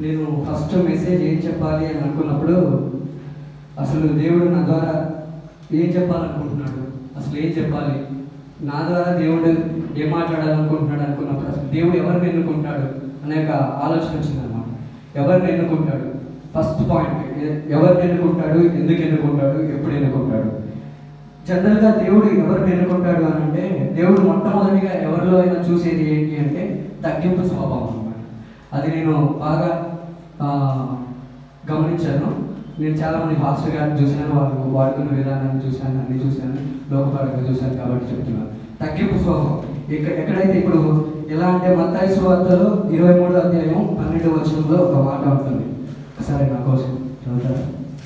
నేను first message ఏం చెప్పాలి అని అనుకున్నప్పుడు అసలు దేవుడు నా ద్వారా ఏం చెప్పాలనుకుంటున్నాడు అసలు ఏం చెప్పాలి నా ద్వారా దేవుడు ఏం మాట్లాడాలనుకుంటున్నాడు అనుకున్నప్పుడు అసలు దేవుడు ఎవరిని ఎన్నుకుంటాడు అనే ఒక ఆలోచన వచ్చిందన్నమాట ఎవరిని ఎన్నుకుంటాడు ఫస్ట్ పాయింట్ ఎవరిని ఎన్నుకుంటాడు ఎందుకు ఎన్నుకుంటాడు ఎప్పుడు ఎన్నుకుంటాడు జనరల్గా దేవుడు ఎవరిని ఎన్నుకుంటాడు అని అంటే దేవుడు మొట్టమొదటిగా ఎవరిలో అయినా చూసేది ఏంటి అంటే తగ్గింపు స్వభావం అన్నమాట అది నేను బాగా ఆ, గమనించాను నేను చాలా మంది పాస్టర్ గారిని చూశాను వాళ్ళు వాడుకున్న విధానాన్ని చూశాను అన్ని చూశాను లోకపరంగా చూశాను కాబట్టి చెప్తున్నాను తగ్గింపు స్వభావం ఇక్కడ ఎక్కడైతే ఇప్పుడు ఎలా అంటే మత్తాయి సువార్తలో ఇరవై మూడో అధ్యాయం పన్నెండు వచనంలో ఒక మాట ఉంటుంది సరే నా కోసం చదువుతారా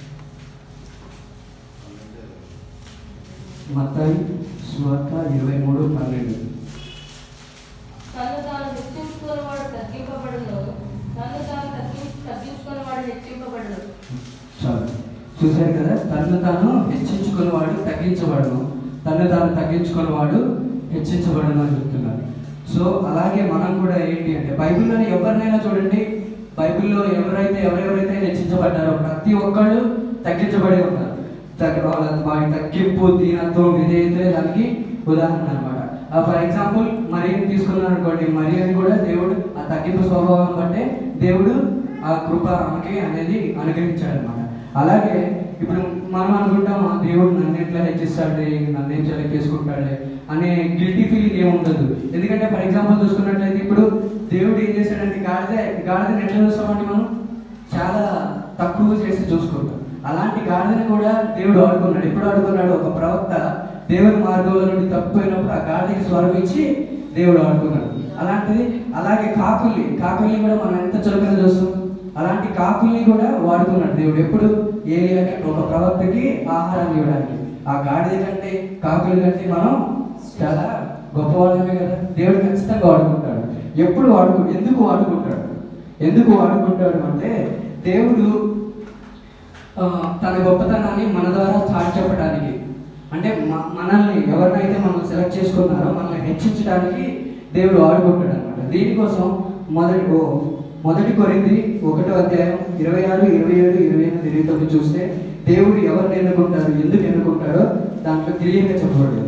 మత్తాయి సువార్త ఇరవై మూడు పన్నెండు తను తాను హెచ్చించుకున్నవాడు తగ్గింపబడును తను తాను తగ్గి తగ్గించుకున్నవాడు హెచ్చింపబడును చాలు చూశారు కదా తను తాను హెచ్చించుకున్నవాడు తగ్గించబడను తను తాను తగ్గించుకున్నవాడు హెచ్చించబడను అని చెప్తున్నారు సో అలాగే మనం కూడా ఏంటి అంటే బైబిల్లోని ఎవరినైనా చూడండి బైబిల్లో ఎవరైతే ఎవరెవరైతే హెచ్చించబడ్డారో ప్రతి ఒక్కళ్ళు తగ్గించబడి ఉన్నారు తగ్గ వాళ్ళ వాడి తగ్గింపు దీనత్వం విధేయతే దానికి ఉదాహరణ అనమాట ఫర్ ఎగ్జాంపుల్ మరియని తీసుకున్నాను అనుకోండి మరియని కూడా దేవుడు ఆ తగ్గింపు స్వభావం బట్టే దేవుడు ఆ కృప ఆమెకి అనేది అనుగ్రహించాడు అనమాట అలాగే ఇప్పుడు మనం అనుకుంటాం "ఆ దేవుడు నన్ను ఎట్లా హెచ్చిస్తాడు నన్ను ఏం సెలెక్ట్ చేసుకుంటాడు అనే గిల్టీ ఫీలింగ్ ఏమి ఉండదు ఎందుకంటే ఫర్ ఎగ్జాంపుల్ చూసుకున్నట్లయితే ఇప్పుడు దేవుడు ఏం చేశాడంటే గాడిద గాడిదని ఎట్లా చూస్తామండి మనం చాలా తక్కువ చేసి చూసుకుంటాం అలాంటి గాడిదని కూడా దేవుడు ఆడుకున్నాడు ఎప్పుడు ఆడుకున్నాడు ఒక ప్రవక్త దేవుని మార్గంలో నుండి తప్పిపోయినప్పుడు ఆ గాడికి స్వరం ఇచ్చి దేవుడు ఆడుకున్నాడు అలాంటిది అలాగే కాకుల్ని కాకుల్ని కూడా మనం ఎంత చులకన చూస్తాం అలాంటి కాకుల్ని కూడా వాడుకున్నాడు దేవుడు ఎప్పుడు ఏలియాకి ఒక ప్రవక్తకి ఆహారం ఇవ్వడానికి ఆ గాడిద కంటే కాకుల కంటే మనం చాలా గొప్పవాళ్ళమే కదా దేవుడు ఖచ్చితంగా వాడుకుంటాడు ఎప్పుడు వాడుకు ఎందుకు వాడుకుంటాడు ఎందుకు వాడుకుంటాడు అంటే దేవుడు ఆ, తన గొప్పతనాన్ని మన ద్వారా చాటి చెప్పడానికి అంటే మ- మనల్ని ఎవరినైతే మనం సెలెక్ట్ చేసుకున్నారో మనల్ని హెచ్చించడానికి దేవుడు వాడుకుంటాడు అనమాట దీనికోసం మొదటి ఓ మొదటి కొరింది ఒకటో అధ్యాయం ఇరవై ఆరు ఇరవై ఏడు ఇరవై ఎనిమిది ఇరవై తొమ్మిది చూస్తే దేవుడు ఎవరిని ఎన్నుకుంటారు ఎందుకు ఎన్నుకుంటాడో దాంట్లో క్లియర్గా చెప్పబడింది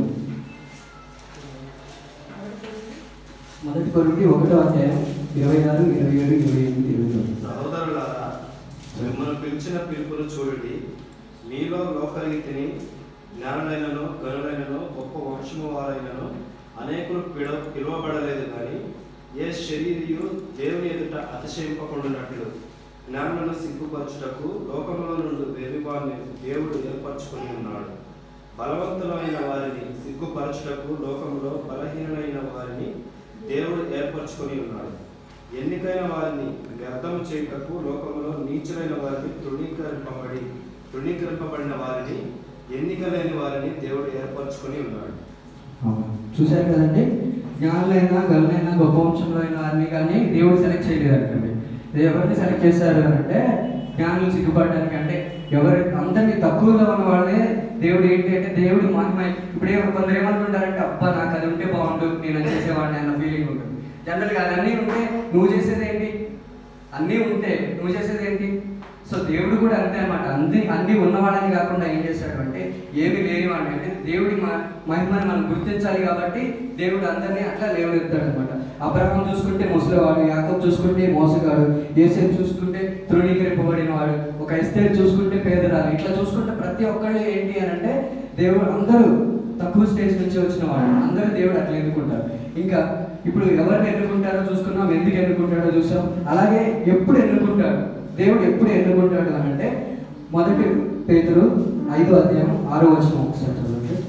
మొదటి కొరింది ఒకటో అధ్యాయం ఇరవై ఆరు ఇరవై ఏడు ఇరవై ఎనిమిది ఇరవై తొమ్మిది సహోదరులారా మిమ్మల్ని పిలిచిన పిలుపును చూడండి మీలో లోకరీతిని జ్ఞానులైనను గనులైనను గొప్ప వంశము వారైనను అనేకులు పిల పిలువబడలేదు కానీ ఏ శరీరియు దేవుని ఎదుట అతిశయింపకుండానట్లు జ్ఞానులను సిగ్గుపరచుటకు లోకంలో నుండి వెలువాన్ని దేవుడు ఏర్పరచుకొని ఉన్నాడు బలవంతులైన వారిని సిగ్గుపరచుటకు లోకంలో బలహీనమైన వారిని దేవుడు ఏర్పరచుకొని ఉన్నాడు ఎన్నికైన వారిని వ్యర్థం చేయుటకు లోకంలో నీచులైన వారిని తృణీకరింపబడి తృణీకరింపబడిన వారిని ఎన్నిక లేని వారిని దేవుడు ఏర్పరచుకొని ఉన్నాడు చూశారు కదండి జ్ఞానులైనా గనులైనా గొప్ప వంశంలో అయిన వారిని కానీ దేవుడు సెలెక్ట్ చేయలేదంటండి ఎవరిని సెలెక్ట్ చేశారు అని అంటే జ్ఞానులు సిగ్గుపడడానికి అంటే ఎవరు అందరినీ తక్కువగా ఉన్న వాళ్ళే దేవుడు ఏంటి అంటే దేవుడు మహిమ ఇప్పుడు ఏమో కొందరు ఏమనుకుంటారంటే అబ్బా నాకు అది ఉంటే బాగుండు నేను అది చేసేవాడిని అన్న ఫీలింగ్ ఉంటుంది జనరల్గా అది అన్నీ ఉంటే నువ్వు చేసేది ఏంటి అన్నీ ఉంటే నువ్వు చేసేది ఏంటి సో దేవుడు కూడా అంతే అన్నమాట అన్ని అన్ని ఉన్నవాడని కాకుండా ఏం చేశాడు అంటే ఏమి లేనివాడిని అంటే దేవుడి మ- మహిమని మనం గుర్తించాలి కాబట్టి దేవుడు అందరినీ అట్లా లేవనెత్తాడు అనమాట అబ్రహం చూసుకుంటే ముసలివాడు యాకబ్ చూసుకుంటే మోసగాడు ఏసేపు చూసుకుంటే తృణీకరింపబడిన వాడు ఒక ఎస్తేరు చూసుకుంటే పేదరాలు ఇట్లా చూసుకుంటే ప్రతి ఒక్కళ్ళు ఏంటి అని అంటే దేవుడు అందరూ తక్కువ స్టేజ్ నుంచి వచ్చిన వాడు అందరూ దేవుడు అట్లా ఎన్నుకుంటారు ఇంకా ఇప్పుడు ఎవరిని ఎన్నుకుంటారో చూసుకున్నాం ఎందుకు ఎన్నుకుంటాడో చూసాం అలాగే ఎప్పుడు ఎన్నుకుంటాడు దేవుడు ఎప్పుడు ఎన్నుకుంటాడు అని అంటే మొదటి పేతురు ఐదో అధ్యాయం ఆరో వచనం ఒకసారి చదవండి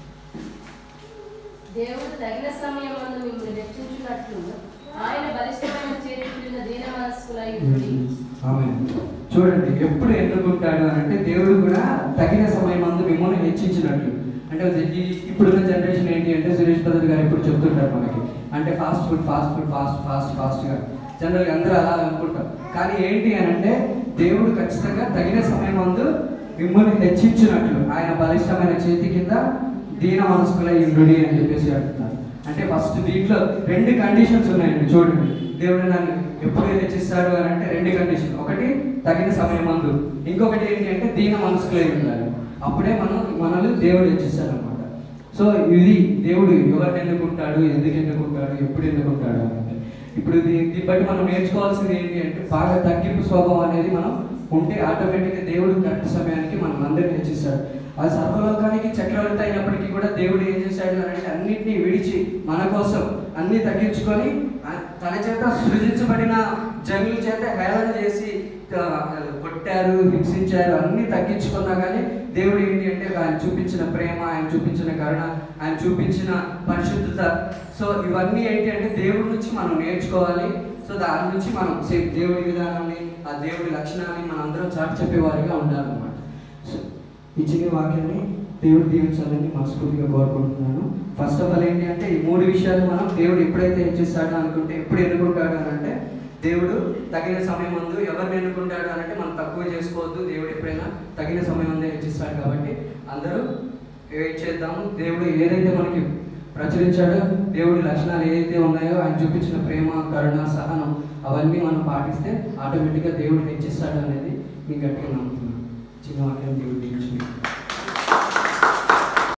దేవుడు తగిన సమయం మందు మిమ్మల్ని రక్షించినట్లు ఆయన బలిష్టమైన చేతున్న దీన మనస్కులై ఉండి ఆమె చూడండి ఎప్పుడు ఎన్నుకుంటాడు అని అంటే దేవుడు కూడా తగిన సమయం అందు మిమ్మల్ని హెచ్చించినట్లు అంటే ఈ ఇప్పుడున్న జనరేషన్ ఏంటి అంటే సురేష్ బ్రదర్ గారు ఎప్పుడు చెప్తుంటారు మనకి అంటే fast food fast food fast fast ఫాస్ట్గా జనరల్గా అందరూ అలా అనుకుంటారు కానీ ఏంటి అని అంటే దేవుడు ఖచ్చితంగా తగిన సమయం అందు మిమ్మల్ని హెచ్చించినట్లు ఆయన బలిష్టమైన చేతి కింద దీన మనస్కులై ఉండుడి అని చెప్పేసి అంటున్నారు అంటే ఫస్ట్ దీంట్లో రెండు కండిషన్స్ ఉన్నాయండి చూడండి దేవుడు నన్ను ఎప్పుడు హెచ్చిస్తాడు అని అంటే రెండు కండిషన్ ఒకటి తగిన సమయం మందు ఇంకొకటి ఏంటి అంటే దీన మనసుకులై ఉండాలి అప్పుడే మనం మనల్ని దేవుడు హెచ్చిస్తాడు అనమాట సో ఇది దేవుడు ఎవరిని ఎన్నుకుంటాడు ఎందుకు ఎన్నుకుంటాడు ఎప్పుడు ఎన్నుకుంటాడు అంటే ఇప్పుడు దీ- దీన్ని బట్టి మనం నేర్చుకోవాల్సింది ఏంటి అంటే బాగా తగ్గింపు స్వభావం అనేది మనం ఉంటే ఆటోమేటిక్గా దేవుడు కరెక్ట్ సమయానికి మనం అందరిని హెచ్చిస్తాడు ఆ సర్వలోకానికి చక్రవర్తి అయినప్పటికీ కూడా దేవుడు ఏం చేశాడు అని అంటే అన్నిటినీ విడిచి మన కోసం అన్ని తగ్గించుకొని ఆ- తన చేత సృజించబడిన జనుల చేత హేళన చేసి ఆ, కొట్టారు హింసించారు అన్ని తగ్గించుకున్నా కానీ దేవుడు ఏంటి అంటే ఆయన చూపించిన ప్రేమ ఆయన చూపించిన కరుణ ఆయన చూపించిన పరిశుద్ధత సో ఇవన్నీ ఏంటి అంటే దేవుడి నుంచి మనం నేర్చుకోవాలి సో దాని నుంచి మనం సే- దేవుడి విధానాన్ని ఆ దేవుడి లక్షణాన్ని మనం అందరం చాటి చెప్పేవారిగా ఉండాలన్నమాట సో ఈ చిన్న వాక్యాన్ని దేవుడు దీవించాలని మనస్ఫూర్తిగా కోరుకుంటున్నాను ఫస్ట్ ఆఫ్ ఆల్ ఏంటి అంటే ఈ మూడు విషయాలు మనం దేవుడు ఎప్పుడైతే హెచ్చిస్తాడో అనుకుంటే ఎప్పుడు ఎన్నుకుంటాడు అని అంటే దేవుడు తగిన సమయం ముందు ఎవరిని ఎన్నుకుంటాడు అని అంటే మనం తక్కువ చేసుకోవద్దు దేవుడు ఎప్పుడైనా తగిన సమయం ముందే హెచ్చిస్తాడు కాబట్టి అందరూ వెయిట్ చేద్దాము దేవుడు ఏదైతే మనకి ప్రచురించాడో దేవుడి లక్షణాలు ఏదైతే ఉన్నాయో ఆయన చూపించిన ప్రేమ కరుణ సహనం అవన్నీ మనం పాటిస్తే ఆటోమేటిక్గా దేవుడు హెచ్చిస్తాడు అనేది మీకు గట్టిగా నమ్ముతున్నాను చిన్న వాక్యం దేవుడు దీవించింది